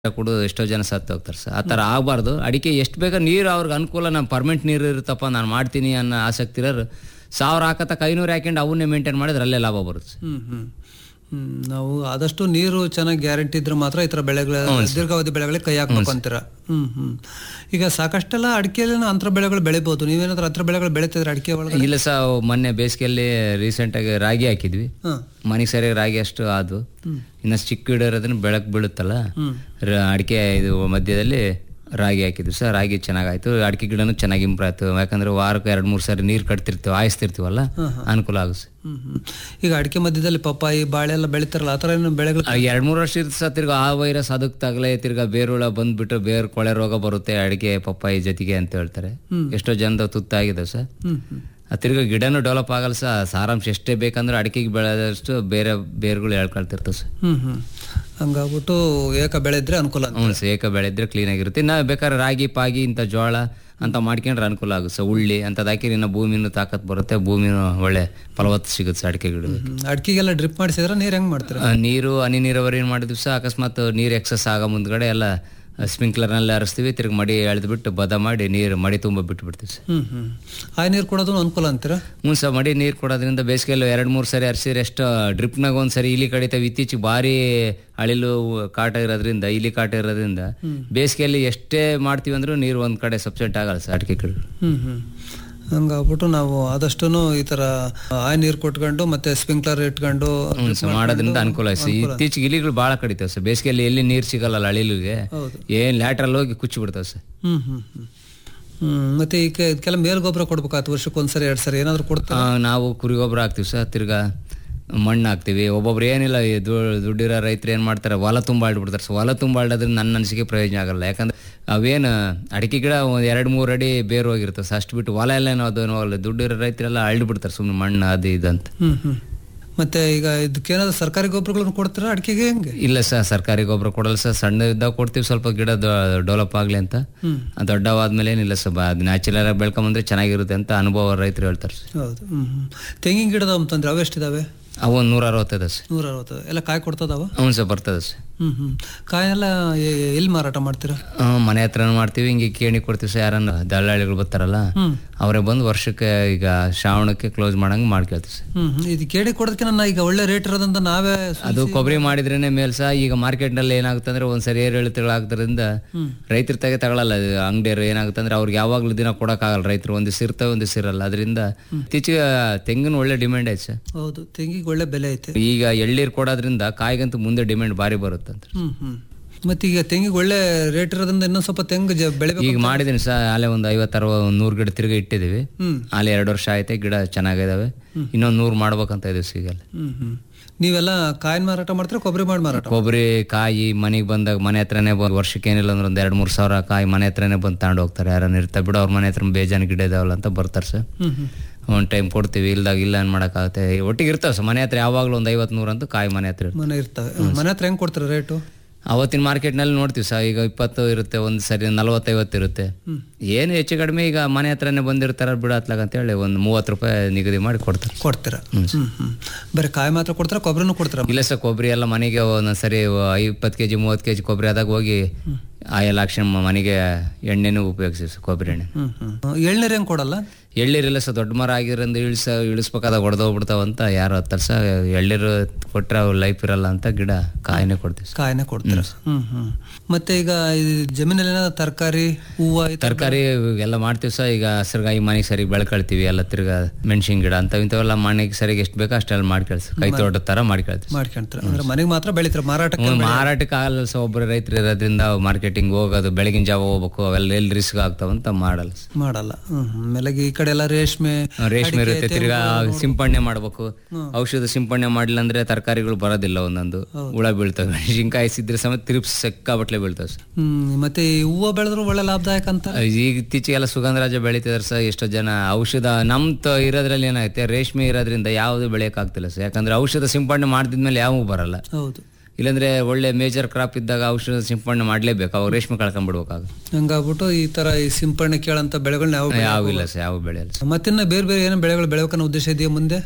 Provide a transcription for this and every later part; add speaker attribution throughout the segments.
Speaker 1: ಕುಡಿದು ಎಷ್ಟೋ ಜನ ಸತ್ತು ಹೋಗ್ತಾರೆ ಸರ್ ಆ ಥರ ಆಗಬಾರ್ದು ಅಡಿಕೆ ಎಷ್ಟು ಬೇಗ ನೀರು ಅವ್ರಿಗೆ ಅನುಕೂಲ ನಾನು ಪರ್ಮನೆಂಟ್ ನೀರು ಇರುತ್ತಪ್ಪ ನಾನು ಮಾಡ್ತೀನಿ ಅನ್ನೋ ಆಸಕ್ತಿ ಇರೋರು ಸಾವಿರ ಹಾಕತ್ತಕ್ಕ ಐನೂರು ಹಾಕೊಂಡು ಅವನ್ನೇ ಮೇಂಟೈನ್ ಮಾಡಿದ್ರೆ ಅಲ್ಲೇ ಲಾಭ ಬರುತ್ತೆ ಸರ್.
Speaker 2: ಹ್ಮ್ ಹ್ಮ್ ಹ್ಮ್ ನಾವು ಆದಷ್ಟು ನೀರು ಚೆನ್ನಾಗಿ ಗ್ಯಾರಂಟಿ ಇದ್ರೆ ಮಾತ್ರ ಈ ತರ ಬೆಳೆಗಳ ದೀರ್ಘಾವಧಿ ಬೆಳೆಗಳಿಗೆ ಕೈ ಹಾಕ್ಬೇಕು ಅಂತೀರ ಹ್ಮ್ ಹ್ಮ್ ಈಗ ಸಾಕಷ್ಟೆಲ್ಲ ಅಡಿಕೆಯಲ್ಲಿ ಅಂತರ ಬೆಳೆಗಳು ಬೆಳಿಬಹುದು ನೀವೇನಾದ್ರೂ ಅಂತರ ಬೆಳೆಗಳು ಬೆಳಿತಿದ್ರೆ ಅಡಿಕೆ ಒಳಗೆ
Speaker 1: ಇಲ್ಲ ಸರ್ ಮೊನ್ನೆ ಬೇಸಿಗೆಯಲ್ಲಿ ರೀಸೆಂಟಾಗಿ ರಾಗಿ ಹಾಕಿದ್ವಿ
Speaker 2: ಹಾ
Speaker 1: ಮನೆಗೆ ಸರಿಯಾಗಿ ರಾಗಿ ಅಷ್ಟು ಅದು ಇನ್ನು ಚಿಕ್ಕ ಗಿಡ ಇರೋದನ್ನ ಬೆಳಕು ಬೀಳುತ್ತಲ್ಲ ರ- ಅಡಿಕೆ ಇದು ಮಧ್ಯದಲ್ಲಿ ರಾಗಿ ಹಾಕಿದ್ವಿ ಸರ್ ರಾಗಿ ಚೆನ್ನಾಗಾಯ್ತು ಅಡಿಕೆ ಗಿಡನೂ ಚೆನ್ನಾಗಿ ಇಂಪ್ರೂವ್ ಆಯ್ತು ಯಾಕಂದ್ರೆ ವಾರಕ್ಕೆ ಎರಡು ಮೂರು ಸಾರಿ ನೀರು ಕಟ್ತಿರ್ತೀವಿ ಆಯಿಸ್ತಿರ್ತೀವಲ್ಲ ಅನುಕೂಲ ಆಗುತ್ತೆ
Speaker 2: ಹ್ಮ್ ಹ್ಮ್ ಈಗ ಅಡಿಕೆ ಮಧ್ಯದಲ್ಲಿ ಪಪ್ಪಾಯಿ ಬಾಳೆ ಎಲ್ಲ ಬೆಳಿತಾರಲ್ಲ ಆ ಥರ ಏನು ಬೆಳೆಗಳು
Speaker 1: ಎರಡು ಮೂರು ವರ್ಷ ಇರುತ್ತೆ ಸರ್ ತಿರ್ಗಾ ಆ ವೈರಸ್ ಅದಕ್ಕೆ ತಗಲೆ ತಿರ್ಗಾ ಬೇರುಳ ಬಂದ್ಬಿಟ್ಟು ಬೇರು ಕೊಳೆ ರೋಗ ಬರುತ್ತೆ ಅಡಿಕೆ ಪಪ್ಪಾಯಿ ಜೊತೆಗೆ ಅಂತ ಹೇಳ್ತಾರೆ ಎಷ್ಟೋ ಜನದ ತುತ್ತಾಗಿದೆ ಸರ್
Speaker 2: ಹ್ಮ್ ಹ್ಮ್
Speaker 1: ಆ ತಿರ್ಗಾ ಗಿಡನೂ ಡೆವಲಪ್ ಆಗಲ್ಲ ಸರ್ ಸಾರಾಂಶ ಎಷ್ಟೇ ಬೇಕಂದ್ರೆ ಅಡಿಕೆಗೆ ಬೆಳೆದಷ್ಟು ಬೇರೆ ಬೇರುಗಳು ಹೇಳ್ಕೊಳ್ತಿರ್ತವೆ ಸರ್
Speaker 2: ಹ್ಮ್ ಹ್ಮ್ ಹಂಗಾಗ್ಬಿಟ್ಟು ಏಕ ಬೆಳೆ ಇದ್ರೆ ಅನುಕೂಲ ಅಂತ
Speaker 1: ಹ್ಞೂ ಸರ್ ಏಕ ಬೆಳೆದ್ರೆ ಕ್ಲೀನಾಗಿರುತ್ತೆ ಇನ್ನು ಬೇಕಾದ್ರೆ ರಾಗಿ ಪಾಗಿ ಇಂಥ ಜೋಳ ಅಂತ ಮಾಡ್ಕೊಂಡ್ರೆ ಅನುಕೂಲ ಆಗುತ್ತೆ ಸರ್ ಉಳ್ಳಿ ಅಂಥದ್ದು ಹಾಕಿದ್ರೆ ಇನ್ನು ಭೂಮಿನೂ ತಾಕತ್ ಬರುತ್ತೆ ಭೂಮಿನೂ ಒಳ್ಳೆ ಫಲವತ್ತು ಸಿಗುತ್ತೆ ಸರ್ ಅಡಿಕೆ ಗಿಡ
Speaker 2: ಹ್ಮ್. ಅಡಿಕೆಗೆಲ್ಲ ಡ್ರಿಪ್ ಮಾಡಿಸಿದ್ರೆ ನೀರು ಹೆಂಗ್ ಮಾಡ್ತೀರಾ
Speaker 1: ಆ, ನೀರು ಹನಿ ನೀರಾವರಿ ಮಾಡಿದ್ವಿ ಸಹ ಅಕಸ್ಮಾತ್ ನೀರು ಎಕ್ಸಸ್ ಆಗೋ ಮುಂದ್ಗಡೆ ಎಲ್ಲ ಸ್ಪ್ರಿಂಕ್ಲರ್ನಲ್ಲಿ ಹರಿಸ್ತೀವಿ ತಿರ್ಗಿ ಮಡಿ ಎಳೆದ್ಬಿಟ್ಟು ಬದ ಮಾಡಿ ನೀರು ಮಡಿ ತುಂಬ ಬಿಟ್ಟು ಬಿಡ್ತೀವಿ ಸರ್
Speaker 2: ಹ್ಮ್ ಹ್ಮ್ ಆ ನೀರು ಕೊಡೋದು ಅನುಕೂಲ ಅಂತೀರಾ
Speaker 1: ಹ್ಞೂ ಸರ್ ಮಡಿ ನೀರು ಕೊಡೋದ್ರಿಂದ ಬೇಸಿಗೆಯಲ್ಲಿ ಎರಡು ಮೂರು ಸರಿ ಹರಿಸಿದ್ರೆ ಎಷ್ಟು ಡ್ರಿಪ್ನಾಗ ಒಂದು ಸರಿ ಇಲಿ ಕಡಿತಾವೆ ಇತ್ತೀಚೆಗೆ ಭಾರಿ ಅಳಿಲು ಕಾಟ ಇರೋದ್ರಿಂದ ಇಲಿ ಕಾಟ ಇರೋದ್ರಿಂದ ಬೇಸಿಗೆಯಲ್ಲಿ ಎಷ್ಟೇ ಮಾಡ್ತೀವಿ ಅಂದ್ರೂ ನೀರು ಒಂದು ಕಡೆ ಸಬ್ಸೆಂಟ್ ಆಗಲ್ಲ ಸರ್ ಅಡಿಕೆ ಗಿಡ
Speaker 2: ಹ್ಮ್ ಹ್ಮ್ ಹಂಗಾಗ್ಬಿಟ್ಟು ನಾವು ಆದಷ್ಟು ಈ ತರ ಆ ನೀರು ಕೊಟ್ಕೊಂಡು ಮತ್ತೆ ಸ್ಪ್ರಿಂಕ್ಲರ್ ಇಟ್ಕೊಂಡು
Speaker 1: ಹ್ಞೂ ಸರ್ ಮಾಡೋದ್ರಿಂದ ಅನುಕೂಲ ಆಯ್ತು ಸರ್ ಇತ್ತೀಚೆಗೆ ಇಲಿಗಳು ಭಾಳ ಕಡಿತಾವೆ ಸರ್ ಬೇಸಿಗೆಯಲ್ಲಿ ಎಲ್ಲಿ ನೀರು ಸಿಗಲ್ಲ ಅಳಿಲಿಗೆ
Speaker 2: ಹೌದು
Speaker 1: ಏನು ಲ್ಯಾಟ್ರಲ್ಲಿ ಹೋಗಿ ಕುಚ್ಚಿ ಬಿಡ್ತಾವೆ ಸರ್
Speaker 2: ಹ್ಮ್ ಹ್ಮ್ ಹ್ಮ್ ಹ್ಮ್ ಮತ್ತೆ ಈಗ ಇದಕ್ಕೆಲ್ಲ ಮೇಲ್ ಗೊಬ್ಬರ ಕೊಡ್ಬೇಕಾಯ್ತು ವರ್ಷಕ್ಕೆ ಒಂದ್ಸರಿ ಎರಡ್ ಸರಿ ಏನಾದ್ರು ಕೊಡ್ತಾ
Speaker 1: ಆ, ನಾವು ಕುರಿ ಗೊಬ್ಬರ ಹಾಕ್ತೀವಿ ಸರ್ ತಿರ್ಗಾ ಮಣ್ಣು ಹಾಕ್ತೀವಿ ಒಬ್ಬೊಬ್ರು ಏನಿಲ್ಲ ಈ ದು- ದುಡ್ಡಿರೋ ರೈತರು ಏನು ಮಾಡ್ತಾರೆ ಹೊಲ ತುಂಬ ಆಡ್ಬಿಡ್ತಾರೆ ಸೊ ಹೊಲ ತುಂಬ ಆಡೋದ್ರಿಂದ ನನ್ನ ಅನಿಸಿಕೆ ಪ್ರಯೋಜನ ಆಗಲ್ಲ ಯಾಕಂದ್ರೆ ಅವೇನು ಅಡಿಕೆ ಗಿಡ ಒಂದು ಎರಡು ಮೂರು ಅಡಿ ಬೇರು ಹೋಗಿರ್ತವೆ ಸೊ ಅಷ್ಟು ಬಿಟ್ಟು ಹೊಲ ಎಲ್ಲ ಏನೋ ಅದೇನೋ ಹೋಗಲ್ಲ ದುಡ್ಡಿರೋ ರೈತರೆಲ್ಲ ಅಳ್ದು ಬಿಡ್ತಾರೆ ಸುಮ್ಮನೆ ಮಣ್ಣು ಅದು ಇದು ಅಂತ
Speaker 2: ಹ್ಮ್ ಹ್ಮ್ ಮತ್ತೆ ಈಗ ಇದಕ್ಕೇನಾದ್ರು ಸರ್ಕಾರಿ ಗೊಬ್ಬರಗಳನ್ನು ಕೊಡ್ತೀರಾ ಅಡಿಕೆಗೆ ಹೆಂಗೆ
Speaker 1: ಇಲ್ಲ ಸರ್ ಸರ್ಕಾರಿ ಗೊಬ್ಬರ ಕೊಡಲ್ಲ ಸರ್ ಸಣ್ಣ ಇದ್ದಾಗ ಕೊಡ್ತೀವಿ ಸ್ವಲ್ಪ ಗಿಡ ಡೆವಲಪ್ ಆಗಲಿ ಅಂತ
Speaker 2: ಹ್ಮ್
Speaker 1: ಆ ದೊಡ್ಡವಾದ್ಮೇಲೆ ಏನಿಲ್ಲ ಸರ್ ಅದು ನ್ಯಾಚುರಲ್ ಆಗಿ ಬೆಳ್ಕೊಂಬಂದ್ರೆ ಚೆನ್ನಾಗಿರುತ್ತೆ ಅಂತ ಅನುಭವ ರೈತರು ಹೇಳ್ತಾರೆ ಸರ್
Speaker 2: ಹೌದು ಹ್ಮ್ ಹ್ಮ್ ತೆಂಗಿನ ಗಿಡದ ಅಂತಂದ್ರೆ ಅವು ಎಷ್ಟಿದಾವೆ
Speaker 1: ಅವು ಒಂದು ನೂರ ಅರವತ್ತೈದು ಸರ್
Speaker 2: ನೂರ ಅರವತ್ತು ಎಲ್ಲ ಕಾಯಿ ಕೊಡ್ತದವ
Speaker 1: ಹ್ಞೂ ಸರ್ ಬರ್ತದೆ ಸರ್
Speaker 2: ಹ್ಮ್ ಹ್ಮ್ ಕಾಯೆಲ್ಲ ಎ- ಎಲ್ಲಿ ಮಾರಾಟ ಮಾಡ್ತೀರಾ
Speaker 1: ಹ್ಮ್, ಮನೆ ಹತ್ರನೂ ಮಾಡ್ತೀವಿ ಹಿಂಗೆ ಕೇಣಿ ಕೊಡ್ತೀವಿ ಸರ್ ಯಾರನ್ನ ದಲ್ಲಾಳಿಗಳು ಬರ್ತಾರಲ್ಲ
Speaker 2: ಹ್ಮ್
Speaker 1: ಅವರೇ ಬಂದು ವರ್ಷಕ್ಕೆ ಈಗ ಶ್ರಾವಣಕ್ಕೆ ಕ್ಲೋಸ್ ಮಾಡಂಗೆ ಮಾಡ್ಕೊಳ್ತೀವಿ ಸರ್
Speaker 2: ಹ್ಮ್ ಹ್ಮ್. ಇದು ಕೇಳಿ ಕೊಡೋದಕ್ಕೆ ನನ್ನ ಈಗ ಒಳ್ಳೆ ರೇಟ್ ಇರೋದಂತ ನಾವೇ ಸು-
Speaker 1: ಅದು ಕೊಬ್ಬರಿ ಮಾಡಿದ್ರೇನೆ ಮೇಲ್ ಸಹ ಈಗ ಮಾರ್ಕೆಟ್ನಲ್ಲಿ ಏನಾಗುತ್ತೆ ಅಂದ್ರೆ ಒಂದ್ಸರಿ ಏರಿಳಿತಗಳಾಗ್ತದ್ರಿಂದ ರೈತರ ತೆಗೆ ತಗೊಳಲ್ಲ ಇದು ಅಂಗಡಿಯರು ಏನಾಗುತ್ತೆ ಅಂದ್ರೆ ಅವ್ರಿಗೆ ಯಾವಾಗ್ಲೂ ದಿನ ಕೊಡೋಕ್ಕಾಗಲ್ಲ ರೈತರು ಒಂದು ದಿವಸ ಇರ್ತವೆ ಒಂದು ದಿವಸ ಇರಲ್ಲ ಅದರಿಂದ ಇತ್ತೀಚೆಗೆ ತೆಂಗಿನ ಒಳ್ಳೆ ಡಿಮ್ಯಾಂಡ್ ಐತೆ ಸರ್
Speaker 2: ಹೌದು ತೆಂಗಿಗೆ ಒಳ್ಳೆ ಬೆಲೆ ಐತೆ
Speaker 1: ಈಗ ಎಳ್ಳೀರು ಕೊಡೋದ್ರಿಂದ ಕಾಯಿಗಂತೂ ಮುಂದೆ ಡಿಮ್ಯಾಂಡ್ ಭಾರಿ ಬರುತ್ತೆ ಅಂತ
Speaker 2: ಹ್ಮ್ ಹ್ಮ್ ಮತ್ತೆ ಈಗ ತೆಂಗಿಗೆ ಒಳ್ಳೆ ರೇಟ್ ಇರೋದ್ರಿಂದ ಇನ್ನೊಂದ್ ಸ್ವಲ್ಪ ತೆಂಗು ಜ- ಬೆಳಿಬೇಕು
Speaker 1: ಈಗ ಮಾಡಿದ್ದೀನಿ ಸರ್ ಅಲ್ಲೇ ಒಂದು ಐವತ್ತಾರು ನೂರು ಗಿಡ ತಿರ್ಗಿ ಇಟ್ಟಿದ್ದೀವಿ
Speaker 2: ಹ್ಮ್
Speaker 1: ಅಲ್ಲಿ ಎರಡು ವರ್ಷ ಆಯ್ತೆ ಗಿಡ ಚೆನ್ನಾಗಿದಾವೆ ಇನ್ನೊಂದು ನೂರು ಮಾಡ್ಬೇಕಂತ ಇದೀವಿ ಸಿಗಲ್ಲ
Speaker 2: ಹ್ಮ್ ಹ್ಮ್ ನೀವೆಲ್ಲ ಕಾಯಿನ ಮಾರಾಟ ಮಾಡ್ತೀರಾ ಕೊಬ್ಬರಿ ಮಾಡಿ ಮಾರಾಟ
Speaker 1: ಕೊಬ್ಬರಿ ಕಾಯಿ ಮನೆಗೆ ಬಂದಾಗ ಮನೆ ಹತ್ರನೇ ಬಂದು ವರ್ಷಕ್ಕೆ ಏನಿಲ್ಲ ಅಂದ್ರೆ ಒಂದು ಎರಡು ಮೂರು ಸಾವಿರ ಕಾಯಿ ಮನೆ ಹತ್ರನೇ ಬಂದು ತಗೊಂಡು ಹೋಗ್ತಾರೆ ಯಾರನ್ನ ಇರ್ತಾರೆ ಬಿಡು ಅವ್ರ ಮನೆ ಹತ್ರ ಬೇಜಾನ್ ಗಿಡ ಇದಾವಲ್ಲ ಅಂತ ಬರ್ತಾರೆ ಸರ್
Speaker 2: ಹ್ಮ್ ಹ್ಮ್
Speaker 1: ಒಂದು ಟೈಮ್ ಕೊಡ್ತೀವಿ ಇಲ್ದಾಗ ಇಲ್ಲ ಏನು ಮಾಡೋಕ್ಕಾಗುತ್ತೆ ಒಟ್ಟಿಗೆ ಇರ್ತಾವೆ ಸರ್ ಮನೆ ಹತ್ರ ಯಾವಾಗಲೂ ಒಂದು ಐವತ್ತು ನೂರು ಅಂತೂ ಕಾಯಿ ಮನೆ ಹತ್ರ ಇರ್ತವೆ
Speaker 2: ಮನೆ ಇರ್ತವೆ ಮನೆ ಹತ್ರ ಹೆಂಗ್ ಕೊಡ್ತೀರಾ ರೇಟು
Speaker 1: ಅವತ್ತಿನ ಮಾರ್ಕೆಟ್ನಲ್ಲಿ ನೋಡ್ತೀವಿ ಸರ್ ಈಗ ಇಪ್ಪತ್ತು ಇರುತ್ತೆ ಒಂದು ಸರಿ ನಲವತ್ತೈವತ್ತು ಇರುತ್ತೆ ಏನು ಹೆಚ್ಚು ಕಡಿಮೆ ಈಗ ಮನೆ ಹತ್ರನೇ ಬಂದಿರ್ತಾರೆ ಬಿಡು ಹತ್ಲಾಗ ಅಂತೇಳಿ ಒಂದು ಮೂವತ್ತು ರೂಪಾಯಿ ನಿಗದಿ ಮಾಡಿ ಕೊಡ್ತಾರೆ
Speaker 2: ಕೊಡ್ತೀರಾ ಹ್ಮ್ ಹ್ಮ್ ಬರೀ ಕಾಯಿ ಮಾತ್ರ ಕೊಡ್ತೀರಾ ಕೊಬ್ಬರಿನೂ ಕೊಡ್ತೀರಾ
Speaker 1: ಇಲ್ಲ ಸರ್ ಕೊಬ್ಬರಿ ಎಲ್ಲ ಮನೆಗೆ ಒಂದೊಂದ್ಸರಿ ಇಪ್ಪತ್ತು ಕೆ ಜಿ ಮೂವತ್ತು ಕೆ ಜಿ ಕೊಬ್ಬರಿ ಆದಾಗ ಹೋಗಿ ಆ ಎಲ್ಲ ಹಾಕ್ಸ್ಕೊಂಡ್ ಮನೆಗೆ ಎಣ್ಣೆನೂ ಉಪಯೋಗಿಸಿ ಸರ್ ಕೊಬ್ಬರಿ ಎಣ್ಣೆ
Speaker 2: ಹ್ಮ್ ಹ್ಮ್ ಎಳ್ನೀರು ಹೆಂಗ್ ಕೊಡಲ್ಲ
Speaker 1: ಎಳ್ನೀರಿಲ್ಲ ಸರ್ ದೊಡ್ಡ ಮರ ಆಗಿರೋದ್ರಿಂದ ಇಳಿಸ ಇಳಿಸ್ಬೇಕಾದಾಗ ಹೊಡೆದೋಗ್ಬಿಡ್ತಾವಂತ ಯಾರು ಹತ್ತಲ್ಲ ಸರ್ ಎಳ್ನೀರು ಕೊಟ್ಟರೆ ಅವು ಲೈಫ್ ಇರಲ್ಲ ಅಂತ ಗಿಡ ಕಾಯಿನೇ ಕೊಡ್ತೀವಿ ಸರ್
Speaker 2: ಕಾಯಿನೇ ಕೊಡ್ತೀರಾ ಹ್ಮ್ ಹ್ಮ್ ಮತ್ತೆ ಈಗ ಈ ಜಮೀನಲ್ಲಿ ಏನಾದ್ರು ತರಕಾರಿ ಹೂವು ಈ ತರ
Speaker 1: ತರಕಾರಿ ಎಲ್ಲ ಮಾಡ್ತೀವಿ ಸರ್ ಈಗ ಹಸ್ರಗಾಯಿ ಮನೆಗೆ ಸರಿ ಬೆಳ್ಕೊಳ್ತೀವಿ ಎಲ್ಲ ತಿರ್ಗಾ ಮೆಣಸಿನ ಗಿಡ ಅಂತ ಇಂಥವೆಲ್ಲ ಮನೆಗೆ ಸರಿಗೆ ಎಷ್ಟು ಬೇಕೋ ಅಷ್ಟೆಲ್ಲ ಮಾಡ್ಕೊಳ್ಸಿ ಕೈ ತೋಟದ ಥರ ಮಾಡ್ಕೊಳ್ತೀವಿ
Speaker 2: ಮಾಡ್ಕೊಂತೀರ ಅಂದ್ರೆ ಮನೆಗೆ ಮಾತ್ರ ಬೆಳಿತೀರ ಮಾರಾಟಕ್ಕೆ
Speaker 1: ಹ್ಮ್, ಮಾರಾಟಕ್ಕೆ ಆಗಲ್ಲ ಸರ್ ಒಬ್ಬರು ರೈತರು ಇರೋದ್ರಿಂದ ಮಾರ್ಕೆಟಿಂಗ್ ಹೋಗೋದು ಬೆಳಗಿನ ಜಾವ ಹೋಗ್ಬೇಕು ಅವೆಲ್ಲ ಎಲ್ಲಿ ರಿಸ್ಕ್ ಆಗ್ತಾವಂತ ಮಾಡಲ್ಲ ಸರ್.
Speaker 2: ಮಾಡಲ್ಲ ಹ್ಮ್ ಹ್ಮ್. ಆಮೇಲೆ ಈ ಕಡೆ ಎಲ್ಲ ರೇಷ್ಮೆ
Speaker 1: ರೇಷ್ಮೆ ಇರುತ್ತೆ ತಿರ್ಗಾ ಸಿಂಪಡಣೆ ಮಾಡ್ಬೇಕು ಔಷಧ ಸಿಂಪಡಣೆ ಮಾಡಿಲ್ಲ ಅಂದ್ರೆ ತರಕಾರಿಗಳು ಬರೋದಿಲ್ಲ ಒಂದೊಂದು ಹುಳ ಬೀಳ್ತವೆ ಮೆಣಸಿನ್ಕಾಯಿ ಸಿದ್ರೆ ಸಮೇತ ತಿರುಪ್ಸಿ ಸೆಕ್ಕಾಬಟ್ಲೆ ಬೀಳ್ತವೆ ಸರ್
Speaker 2: ಹ್ಮ್ ಮತ್ತೆ ಈ ಹೂವು ಬೆಳೆದ್ರು ಒಳ್ಳೆ ಲಾಭದಾಯಕ ಅಂತ
Speaker 1: ಈಗ ಇತ್ತೀಚೆಗೆಲ್ಲ ಸುಗಂಧರಾಜ ಬೆಳೀತಿದಾರೆ ಸರ್ ಎಷ್ಟೋ ಜನ ಔಷಧ ನಮ್ ತ ಇರೋದ್ರಲ್ಲಿ ಏನಾಗುತ್ತೆ ರೇಷ್ಮೆ ಇರೋದ್ರಿಂದ ಯಾವುದು ಬೆಳೆಯೋಕ್ಕಾಗ್ತಿಲ್ಲ ಸರ್ ಯಾಕಂದ್ರೆ ಔಷಧ ಸಿಂಪಡಣೆ ಮಾಡಿದ್ಮೇಲೆ ಯಾವೂ ಬರಲ್ಲ
Speaker 2: ಹೌದು
Speaker 1: ಇಲ್ಲಾಂದ್ರೆ ಒಳ್ಳೆ ಮೇಜರ್ ಕ್ರಾಪ್ ಇದ್ದಾಗ ಔಷಧ ಸಿಂಪಡಣೆ ಮಾಡ್ಲೇಬೇಕು ಅವಾಗ ರೇಷ್ಮೆ ಕಳ್ಕೊಂಡ್ಬಿಡ್ಬೇಕಾಗ
Speaker 2: ಹಂಗಾಗ್ಬಿಟ್ಟು ಈ ತರ ಈ ಸಿಂಪರಣೆ ಕೇಳಂತ ಬೆಳೆಗಳನ್ನ ಯಾವ
Speaker 1: ಯಾವ ಇಲ್ಲ ಸರ್ ಯಾವ ಬೆಳೆಯಲ್ಲ ಸರ್
Speaker 2: ಮತ್ತಿನ್ನ ಬೇರೆ ಬೇರೆ ಏನೋ ಬೆಳೆಗಳು ಬೆಳೆಬೇಕನ್ನೋ ಉದ್ದೇಶ ಇದೆಯಾ ಮುಂದೆ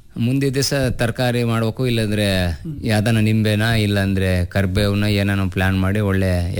Speaker 1: ಮುಂದೆ ದಿವಸ ತರಕಾರಿ ಮಾಡ್ಬೇಕು ಇಲ್ಲಾಂದ್ರೆ ಯಾವ್ದಾನ ನಿಂಬೆನ ಇಲ್ಲಾಂದ್ರೆ ಕರ್ಬೇವನ್ನ ಏನಾನ ಪ್ಲಾನ್ ಮಾಡಿ ಒಳ್ಳೆ